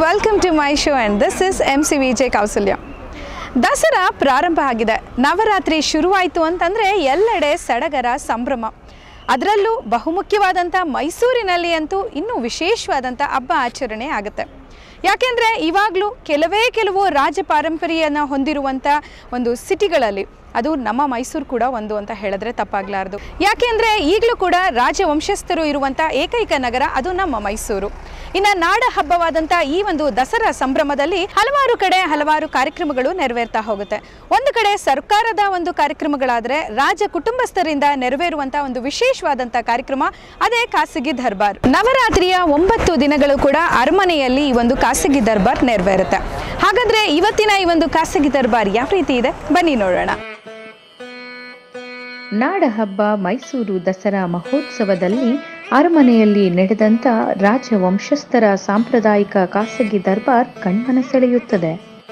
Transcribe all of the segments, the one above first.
welcome to my show and this is M C V J Kausalya Dasara ಪ್ರಾರಂಭ ಆಗಿದೆ ನವರಾತ್ರಿ ಶುರುವಾಯಿತು ಅಂತಂದರೆ ಎಲ್ಲೆಡೆ ಸಡಗರ ಸಂಭ್ರಮ ಅದರಲ್ಲೂ ಬಹುಮುಖ್ಯವಾದಂಥ ಮೈಸೂರಿನಲ್ಲಿ ಅಂತೂ ಇನ್ನೂ ವಿಶೇಷವಾದಂಥ ಹಬ್ಬ ಆಚರಣೆ ಆಗುತ್ತೆ ಯಾಕೆಂದರೆ ಇವಾಗಲೂ ಕೆಲವೇ ಕೆಲವು ರಾಜ ಪಾರಂಪರ್ಯನ ಹೊಂದಿರುವಂಥ ಒಂದು ಸಿಟಿಗಳಲ್ಲಿ ಅದು ನಮ್ಮ ಮೈಸೂರು ಕೂಡ ಒಂದು ಅಂತ ಹೇಳಿದ್ರೆ ತಪ್ಪಾಗಲಾರ್ದು ಯಾಕೆಂದರೆ ಈಗಲೂ ಕೂಡ ರಾಜವಂಶಸ್ಥರು ಇರುವಂಥ ಏಕೈಕ ನಗರ ಅದು ನಮ್ಮ ಮೈಸೂರು ಇನ್ನು ನಾಡ ಹಬ್ಬವಾದಂಥ ಈ ಒಂದು ದಸರಾ ಸಂಭ್ರಮದಲ್ಲಿ ಹಲವಾರು ಕಡೆ ಹಲವಾರು ಕಾರ್ಯಕ್ರಮಗಳು ನೆರವೇರ್ತಾ ಹೋಗುತ್ತೆ ಒಂದು ಕಡೆ ಸರ್ಕಾರದ ಒಂದು ಕಾರ್ಯಕ್ರಮಗಳಾದರೆ ರಾಜ ಕುಟುಂಬಸ್ಥರಿಂದ ನೆರವೇರುವಂಥ ಒಂದು ವಿಶೇಷವಾದಂಥ ಕಾರ್ಯಕ್ರಮ ಅದೇ ಖಾಸಗಿ ದರ್ಬಾರ್ ನವರಾತ್ರಿಯ ಒಂಬತ್ತು ದಿನಗಳು ಕೂಡ ಅರಮನೆಯಲ್ಲಿ ಈ ಒಂದು ಖಾಸಗಿ ದರ್ಬಾರ್ ನೆರವೇರುತ್ತೆ ಹಾಗಾದ್ರೆ ಇವತ್ತಿನ ಈ ಒಂದು ಖಾಸಗಿ ದರ್ಬಾರ್ ಯಾವ ರೀತಿ ಇದೆ ಬನ್ನಿ ನೋಡೋಣ ನಾಡಹಬ್ಬ ಮೈಸೂರು ದಸರಾ ಮಹೋತ್ಸವದಲ್ಲಿ ಅರಮನೆಯಲ್ಲಿ ನಡೆದಂತ ರಾಜವಂಶಸ್ಥರ ಸಾಂಪ್ರದಾಯಿಕ ಖಾಸಗಿ ದರ್ಬಾರ್ ಕಣ್ಮನ ಸೆಳೆಯುತ್ತದೆ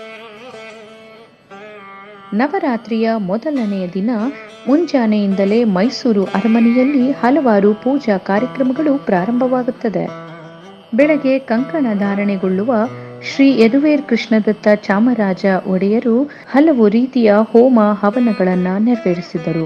ನವರಾತ್ರಿಯ ಮೊದಲನೆಯ ದಿನ ಮುಂಜಾನೆಯಿಂದಲೇ ಮೈಸೂರು ಅರಮನೆಯಲ್ಲಿ ಹಲವಾರು ಪೂಜಾ ಕಾರ್ಯಕ್ರಮಗಳು ಪ್ರಾರಂಭವಾಗುತ್ತದೆ ಬೆಳಗ್ಗೆ ಕಂಕಣ ಧಾರಣೆಗೊಳ್ಳುವ ಶ್ರೀ ಯದುವೇರ್ ಕೃಷ್ಣದತ್ತ ಚಾಮರಾಜ ಒಡೆಯರು ಹಲವು ರೀತಿಯ ಹೋಮ ಹವನಗಳನ್ನ ನೆರವೇರಿಸಿದರು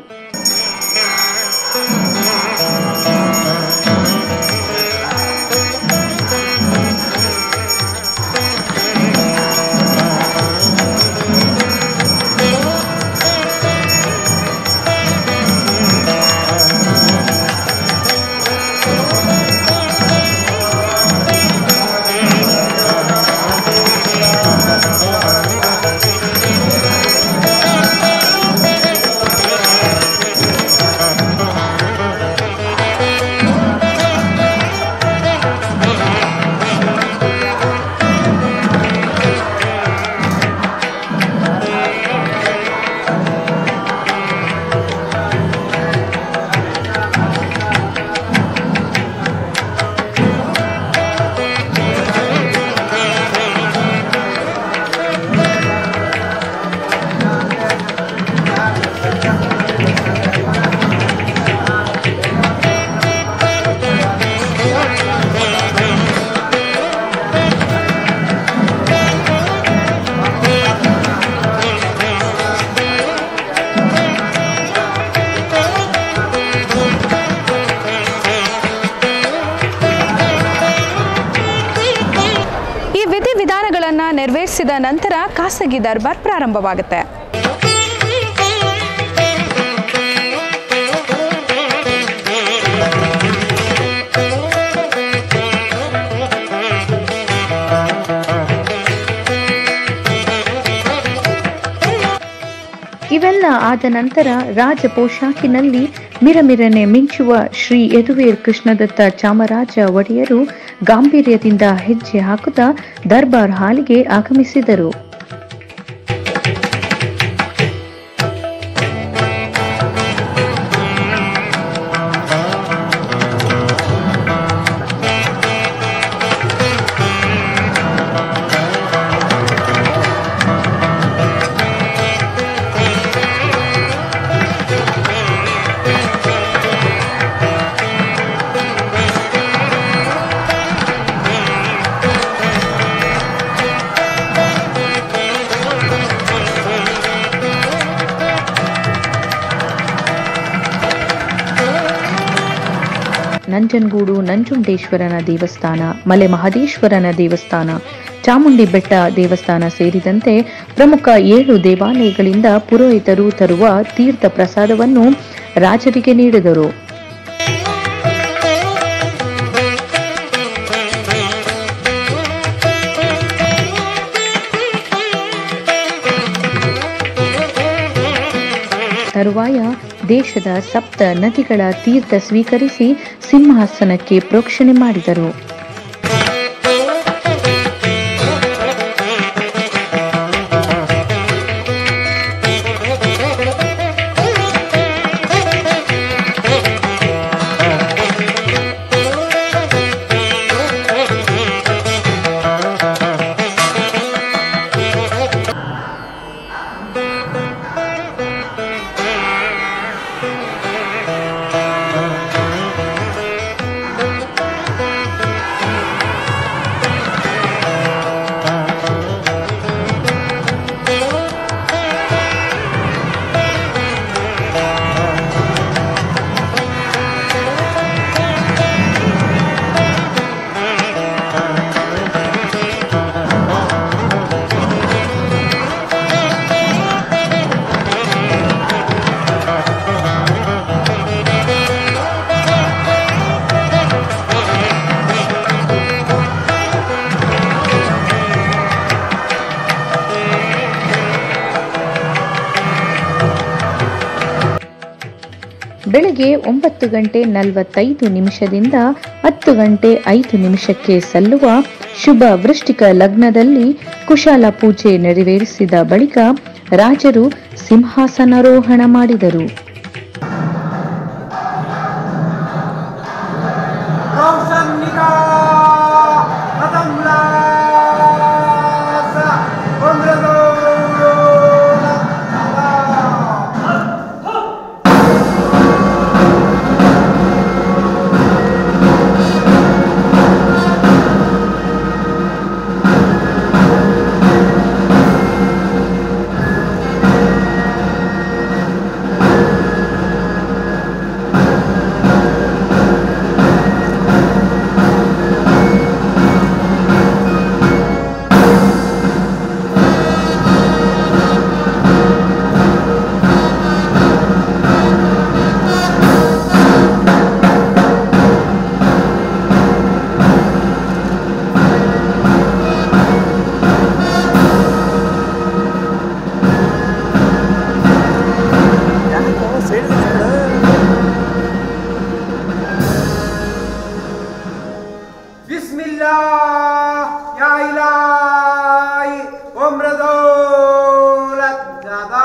ಈ ವಿಧಿ ವಿಧಾನಗಳನ್ನು ನೆರವೇರಿಸಿದ ನಂತರ ಖಾಸಗಿ ದರ್ಬಾರ್ ಪ್ರಾರಂಭವಾಗುತ್ತೆ ಇವೆಲ್ಲ ಆದ ನಂತರ ರಾಜ ಪೋಷಾಕಿನಲ್ಲಿ ಮಿರಮಿರನೆ ಮಿಂಚುವ ಶ್ರೀ ಯದುವೀರ್ ಕೃಷ್ಣದತ್ತ ಚಾಮರಾಜ ಒಡೆಯರು ಗಾಂಭೀರ್ಯದಿಂದ ಹೆಜ್ಜೆ ಹಾಕುತ್ತಾ ದರ್ಬಾರ್ ಹಾಲಿಗೆ ಆಗಮಿಸಿದರು ನಂಜನಗೂಡು ನಂಜುಂಡೇಶ್ವರನ ದೇವಸ್ಥಾನ ಮಲೆ ಮಹದೇಶ್ವರನ ದೇವಸ್ಥಾನ ಚಾಮುಂಡಿ ಬೆಟ್ಟ ದೇವಸ್ಥಾನ ಸೇರಿದಂತೆ ಪ್ರಮುಖ ಏಳು ದೇವಾಲಯಗಳಿಂದ ಪುರೋಹಿತರು ತರುವ ತೀರ್ಥ ಪ್ರಸಾದವನ್ನು ರಾಜರಿಗೆ ನೀಡಿದರು ತರುವಾಯ ದೇಶದ ಸಪ್ತ ನದಿಗಳ ತೀರ್ಥ ಸ್ವೀಕರಿಸಿ ಸಿಂಹಾಸನಕ್ಕೆ ಪ್ರೋಕ್ಷಣೆ ಮಾಡಿದರು ಬೆಳಗ್ಗೆ ಒಂಬತ್ತು ಗಂಟೆ ನಲವತ್ತೈದು ನಿಮಿಷದಿಂದ ಹತ್ತು ಗಂಟೆ ಐದು ನಿಮಿಷಕ್ಕೆ ಸಲ್ಲುವ ಶುಭ ವೃಷ್ಟಿಕ ಲಗ್ನದಲ್ಲಿ ಕುಶಾಲ ಪೂಜೆ ನೆರವೇರಿಸಿದ ಬಳಿಕ ರಾಜರು ಸಿಂಹಾಸನಾರೋಹಣ ಮಾಡಿದರು रोशन निका खत्म लास उम्र दो बिस्मिल्लाह या इलाही उम्र दौलत ज़्यादा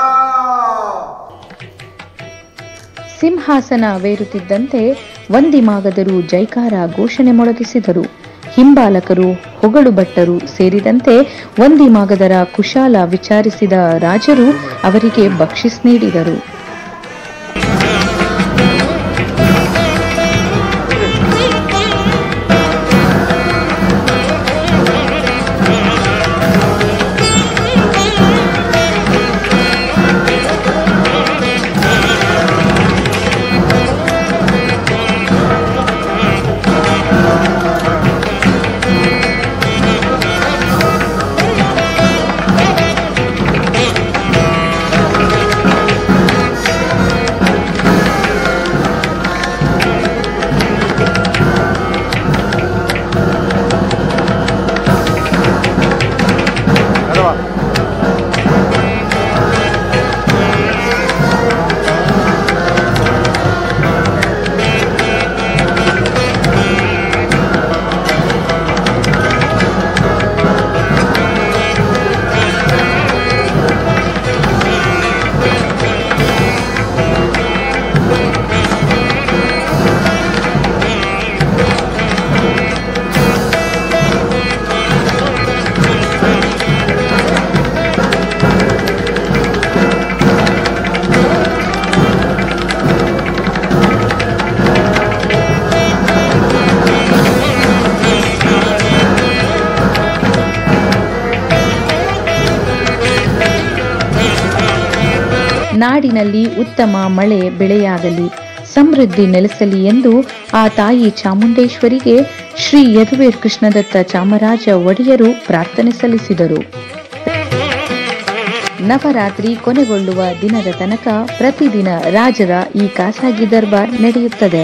ಸಿಂಹಾಸನವೇರುತ್ತಿದ್ದಂತೆ ವಂದಿಮಾಗದರು ಜೈಕಾರ ಘೋಷಣೆ ಮೊಳಗಿಸಿದರು ಹಿಂಬಾಲಕರು ಹೊಗಳು ಭಟ್ಟರು ಸೇರಿದಂತೆ ವಂದಿಮಾಗದರ ಕುಶಾಲ ವಿಚಾರಿಸಿದ ರಾಜರು ಅವರಿಗೆ ಬಕ್ಷಿಸ್ ನೀಡಿದರು ನಾಡಿನಲ್ಲಿ ಉತ್ತಮ ಮಳೆ ಬೆಳೆಯಾಗಲಿ ಸಮೃದ್ಧಿ ನೆಲೆಸಲಿ ಎಂದು ಆ ತಾಯಿ ಚಾಮುಂಡೇಶ್ವರಿಗೆ ಶ್ರೀ ಯದುವೀರ್ ಕೃಷ್ಣದತ್ತ ಚಾಮರಾಜ ಒಡೆಯರು ಪ್ರಾರ್ಥನೆ ಸಲ್ಲಿಸಿದರು ನವರಾತ್ರಿ ಕೊನೆಗೊಳ್ಳುವ ದಿನದ ತನಕ ಪ್ರತಿದಿನ ರಾಜರ ಈ ಖಾಸಗಿ ದರ್ಬಾರ್ ನಡೆಯುತ್ತದೆ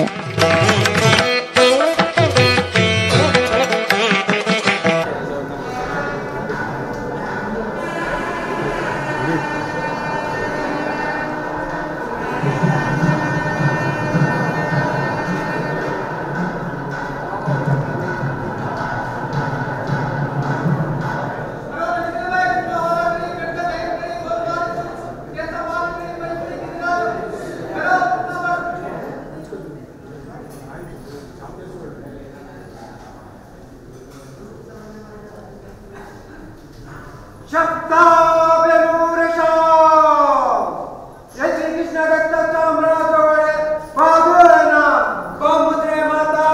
शक्ता बेनूरशा जय श्री कृष्ण दत्त चामराज वडे पादुरना गोमुद्रे माता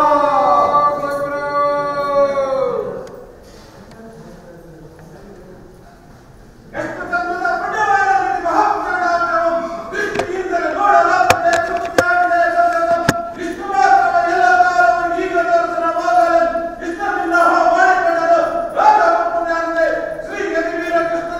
ಎಷ್ಟು ಕನ್ನಡ ಪಂಡವಾಳದಲ್ಲಿ ಮಹಾಪುರಾಣಾಂತರಂ ದೃಷ್ಟಿಯಿಂದಲೇ ನೋಡಲಾಗುತ್ತದೆ ಸುತ್ತಾಡಲೇ ಸದನಂ ವಿಷ್ಣು ಮಾತ್ರವ ಎಲ್ಲ ಕಾಲವು ಈಗ ದರ್ಶನ ಮಾಡಲು ವಿಷ್ಣುವಿನ ಮಾಡಿಕೊಂಡರು ರಾಜ ಪುಣ್ಯಾನಂದೆ ಶ್ರೀ ಯತಿವೀರ ಕೃಷ್ಣ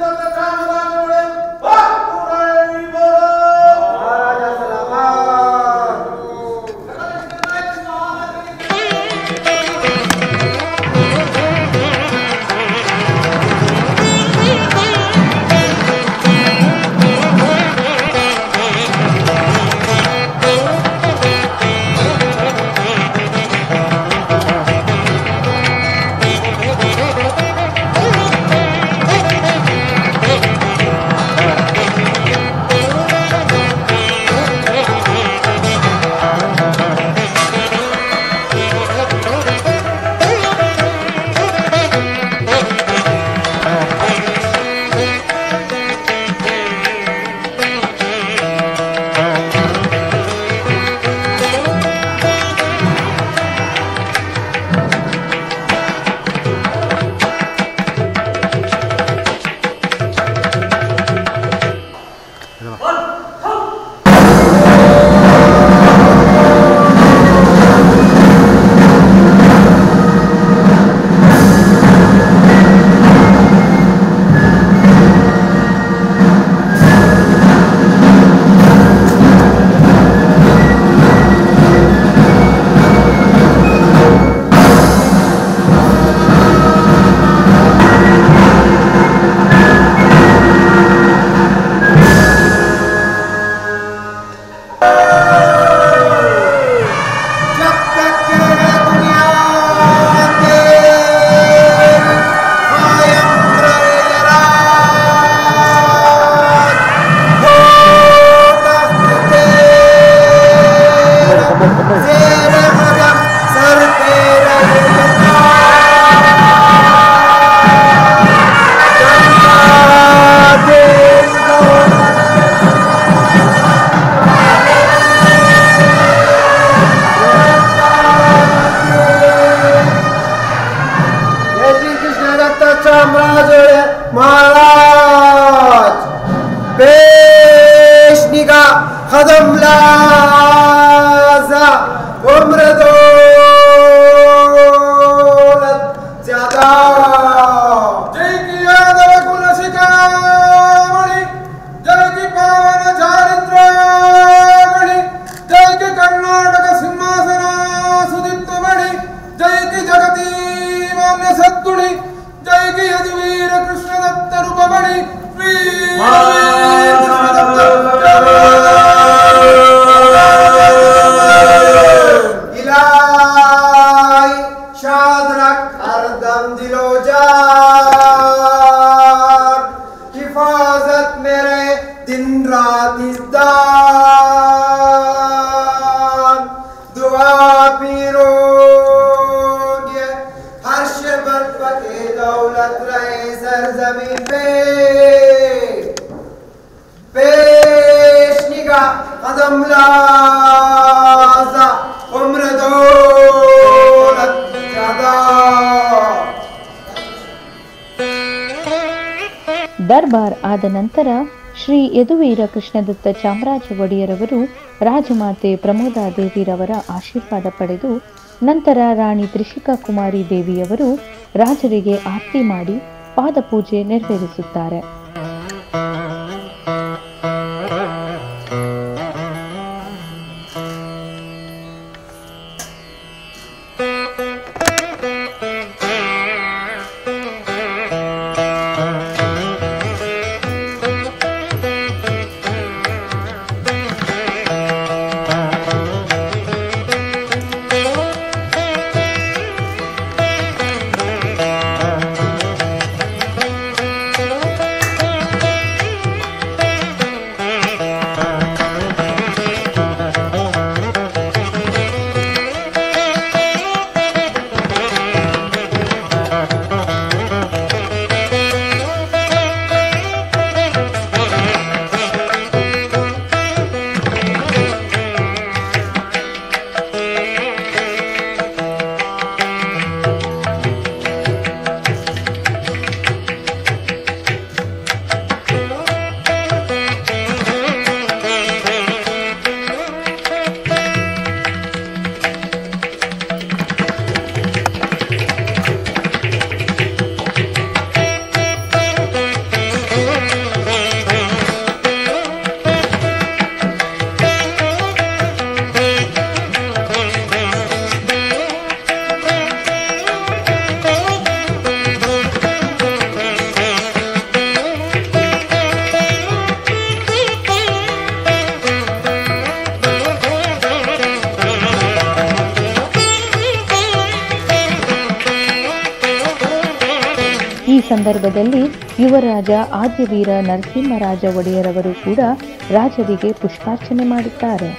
बीरोग्य हर्ष बरपते दौलत रहे सरजमीन पे पेश निगाह कदम लाजा उम्र दौलत ज्यादा ದರ್ಬಾರ್ ಆದ ನಂತರ ಶ್ರೀ ಯದುವೀರ ಕೃಷ್ಣದತ್ತ ಚಾಮರಾಜ ಒಡೆಯರವರು ರಾಜಮಾತೆ ಪ್ರಮೋದಾ ದೇವಿರವರ ಆಶೀರ್ವಾದ ಪಡೆದು ನಂತರ ರಾಣಿ ತ್ರಿಷಿಕಾ ಕುಮಾರಿ ದೇವಿಯವರು ರಾಜರಿಗೆ ಆರತಿ ಮಾಡಿ ಪಾದಪೂಜೆ ನೆರವೇರಿಸುತ್ತಾರೆ ಈ ಸಂದರ್ಭದಲ್ಲಿ ಯುವರಾಜ ಆದ್ಯವೀರ ನರಸಿಂಹರಾಜ ಒಡೆಯರವರು ಕೂಡ ರಾಜರಿಗೆ ಪುಷ್ಪಾರ್ಚನೆ ಮಾಡುತ್ತಾರೆ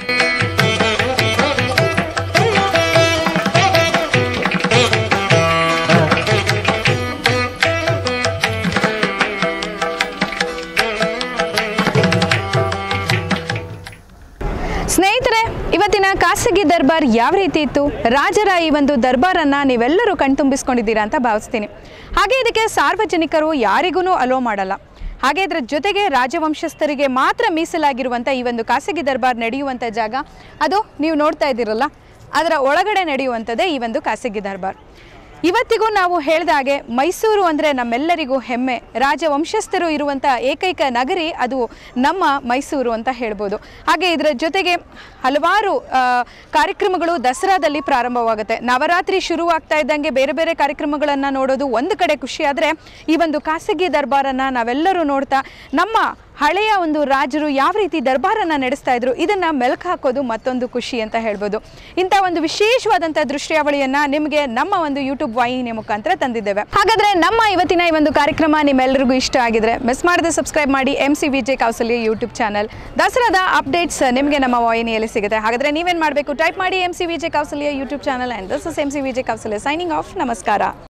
ಸ್ನೇಹಿತರೆ ಇವತ್ತಿನ ಖಾಸಗಿ ದರ್ಬಾರ್ ಯಾವ ರೀತಿ ಇತ್ತು ರಾಜರ ಈ ಒಂದು ದರ್ಬಾರನ್ನು ನೀವೆಲ್ಲರೂ ಕಣ್ತುಂಬಿಸ್ಕೊಂಡಿದ್ದೀರಾ ಅಂತ ಭಾವಿಸ್ತೀನಿ ಹಾಗೆ ಇದಕ್ಕೆ ಸಾರ್ವಜನಿಕರು ಯಾರಿಗೂ ಅಲೋ ಮಾಡಲ್ಲ ಹಾಗೆ ಇದರ ಜೊತೆಗೆ ರಾಜವಂಶಸ್ಥರಿಗೆ ಮಾತ್ರ ಮೀಸಲಾಗಿರುವಂಥ ಈ ಒಂದು ಖಾಸಗಿ ದರ್ಬಾರ್ ನಡೆಯುವಂಥ ಜಾಗ ಅದು ನೀವು ನೋಡ್ತಾ ಇದ್ದೀರಲ್ಲ ಅದರ ಒಳಗಡೆ ನಡೆಯುವಂಥದ್ದೇ ಈ ಒಂದು ಖಾಸಗಿ ದರ್ಬಾರ್ ಇವತ್ತಿಗೂ ನಾವು ಹೇಳಿದ ಹಾಗೆ ಮೈಸೂರು ಅಂದರೆ ನಮ್ಮೆಲ್ಲರಿಗೂ ಹೆಮ್ಮೆ ರಾಜವಂಶಸ್ಥರು ಇರುವಂಥ ಏಕೈಕ ನಗರಿ ಅದು ನಮ್ಮ ಮೈಸೂರು ಅಂತ ಹೇಳ್ಬೋದು ಹಾಗೆ ಇದರ ಜೊತೆಗೆ ಹಲವಾರು ಆ, ಕಾರ್ಯಕ್ರಮಗಳು ದಸರಾದಲ್ಲಿ ಪ್ರಾರಂಭವಾಗುತ್ತೆ ನವರಾತ್ರಿ ಶುರುವಾಗ್ತಾ ಇದ್ದಂಗೆ ಬೇರೆ ಬೇರೆ ಕಾರ್ಯಕ್ರಮಗಳನ್ನು ನೋಡೋದು ಒಂದು ಕಡೆ ಖುಷಿ ಆದರೆ ಈ ಒಂದು ಖಾಸಗಿ ದರ್ಬಾರನ್ನು ನಾವೆಲ್ಲರೂ ನೋಡ್ತಾ ನಮ್ಮ ಹಳೆಯ ಒಂದು ರಾಜರು ಯಾವ ರೀತಿ ದರ್ಬಾರನ್ನು ನಡೆಸ್ತಾ ಇದ್ರು ಇದನ್ನ ಮೆಲುಕು ಹಾಕೋದು ಮತ್ತೊಂದು ಖುಷಿ ಅಂತ ಹೇಳ್ಬೋದು ಇಂಥ ಒಂದು ವಿಶೇಷವಾದಂಥ ದೃಶ್ಯಾವಳಿಯನ್ನ ನಿಮಗೆ ನಮ್ಮ ಒಂದು ಯೂಟ್ಯೂಬ್ ವಾಹಿನಿಯ ಮುಖಾಂತರ ತಂದಿದ್ದೇವೆ ಹಾಗಾದ್ರೆ ನಮ್ಮ ಇವತ್ತಿನ ಈ ಒಂದು ಕಾರ್ಯಕ್ರಮ ನಿಮ್ಮೆಲ್ಲರಿಗೂ ಇಷ್ಟ ಆಗಿದ್ರೆ ಮಿಸ್ ಮಾಡದೆ ಸಬ್ಸ್ಕ್ರೈಬ್ ಮಾಡಿ M C VJ Kausalya YouTube channel ದಸರಾದ ಅಪ್ಡೇಟ್ಸ್ ನಿಮಗೆ ನಮ್ಮ ವಾಹಿನಿಯಲ್ಲಿ ಸಿಗುತ್ತೆ ಹಾಗಾದ್ರೆ ನೀವೇನು ಮಾಡಬೇಕು ಟೈಪ್ ಮಾಡಿ M C VJ Kausalya YouTube channel and this is M C VJ Kausalya signing off ನಮಸ್ಕಾರ